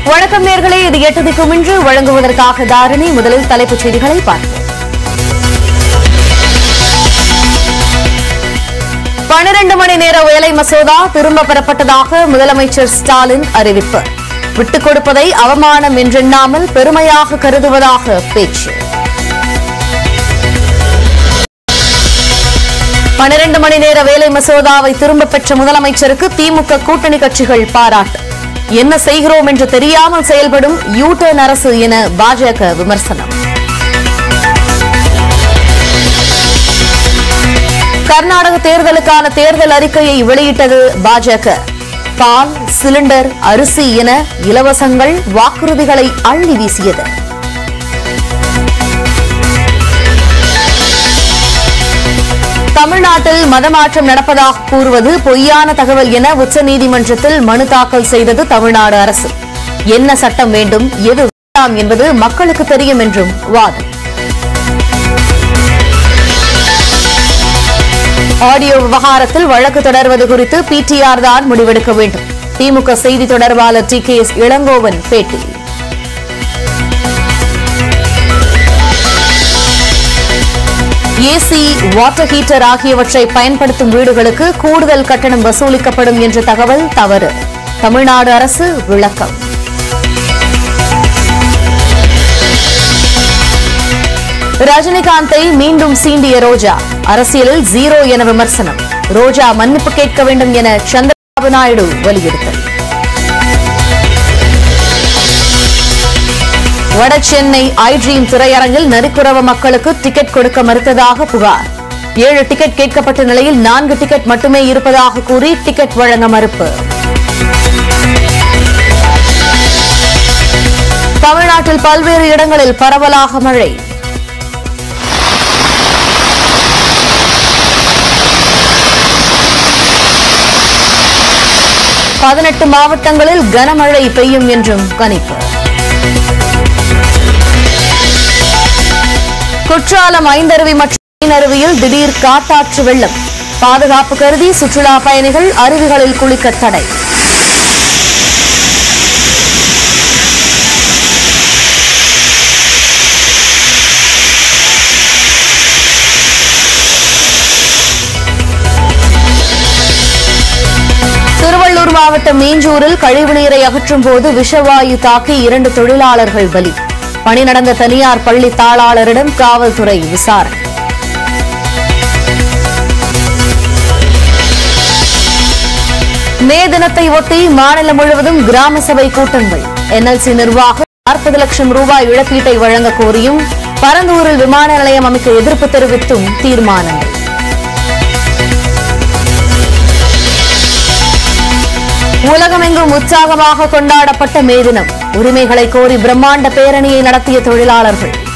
வணக்கம் நேர்களே இது எட்டு திக்கும் இன்று வழங்குவதற்காக தாரிணி முதலில் தலைப்புச் செய்திகளை பார்ப்போம் பனிரண்டு மணி நேர வேலை மசோதா திரும்ப பெறப்பட்டதாக முதலமைச்சர் ஸ்டாலின் அறிவிப்பு விட்டுக் கொடுப்பதை அவமானம் என்றெண்ணாமல் பெருமையாக கருதுவதாக பேச்சு பனிரண்டு மணி நேர வேலை மசோதாவை திரும்பப் பெற்ற முதலமைச்சருக்கு திமுக கூட்டணி கட்சிகள் பாராட்டு என்ன செய்கிறோம் என்று தெரியாமல் செயல்படும் யூ டர்ன் அரசு என பாஜக விமர்சனம் கர்நாடக தேர்தலுக்கான தேர்தல் அறிக்கையை வெளியிட்டது பாஜக பால் சிலிண்டர் அரிசி என இலவசங்கள் வாக்குறுதிகளை அள்ளி வீசியது தமிழ்நாட்டில் மதமாற்றம் நடப்பதாக கூறுவது பொய்யான தகவல் என உச்சநீதிமன்றத்தில் மனு தாக்கல் செய்தது தமிழ்நாடு அரசு என்ன சட்டம் வேண்டும் எது வேண்டாம் என்பது மக்களுக்கு தெரியும் என்றும் வாதம் ஆடியோ விவகாரத்தில் வழக்கு தொடர்வது குறித்து பிடிஆர் தான் முடிவெடுக்க வேண்டும் திமுக செய்தி தொடர்பாளர் டி கே எஸ் இளங்கோவன் பேட்டி ஏசி வாட்டர் ஹீட்டர் ஆகியவற்றை பயன்படுத்தும் வீடுகளுக்கு கூடுதல் கட்டணம் வசூலிக்கப்படும் என்ற தகவல் தவறு தமிழ்நாடு அரசு விளக்கம் ரஜினிகாந்தை மீண்டும் சீண்டிய ரோஜா அரசியலில் ஜீரோ என விமர்சனம் ரோஜா மன்னிப்பு கேட்க வேண்டும் என சந்திரபாபு நாயுடு வலியுறுத்தல் வட சென்னை ஐட்ரீம் திரையரங்கில் நரிக்குறவ மக்களுக்கு டிக்கெட் கொடுக்க மறுத்ததாக புகார் ஏழு டிக்கெட் கேட்கப்பட்ட நிலையில் நான்கு டிக்கெட் மட்டுமே இருப்பதாக கூறி டிக்கெட் வழங்க மறுப்பு தமிழ்நாட்டில் பல்வேறு இடங்களில் பரவலாக மழை பதினெட்டு மாவட்டங்களில் கனமழை பெய்யும் என்றும் கணிப்பு குற்றாலம் ஐந்தருவி மற்றும் மீனருவியில் திடீர் காட்டாற்று வெள்ளம் பாதுகாப்பு கருதி சுற்றுலா பயணிகள் அருவிகளில் குளிக்க தடை திருவள்ளூர் மாவட்டம் மீஞ்சூரில் கழிவுநீரை அகற்றும் போது விஷவாயு தாக்கி இரண்டு தொழிலாளர்கள் பலி பணி நடந்த தனியார் பள்ளி தாளாளரிடம் காவல்துறை விசாரணை மே தினத்தை ஒட்டி மாநிலம் முழுவதும் கிராம சபை கூட்டங்கள் என்எல்சி நிர்வாகம் நாற்பது லட்சம் ரூபாய் இழப்பீட்டை வழங்க கோரியும் பரந்தூரில் விமான நிலையம் அமைக்க எதிர்ப்பு தெரிவித்தும் தீர்மானங்கள் உலகமெங்கும் உற்சாகமாக கொண்டாடப்பட்ட மே தினம் உரிமைகளை கோரி பிரம்மாண்ட பேரணியை நடத்திய தொழிலாளர்கள்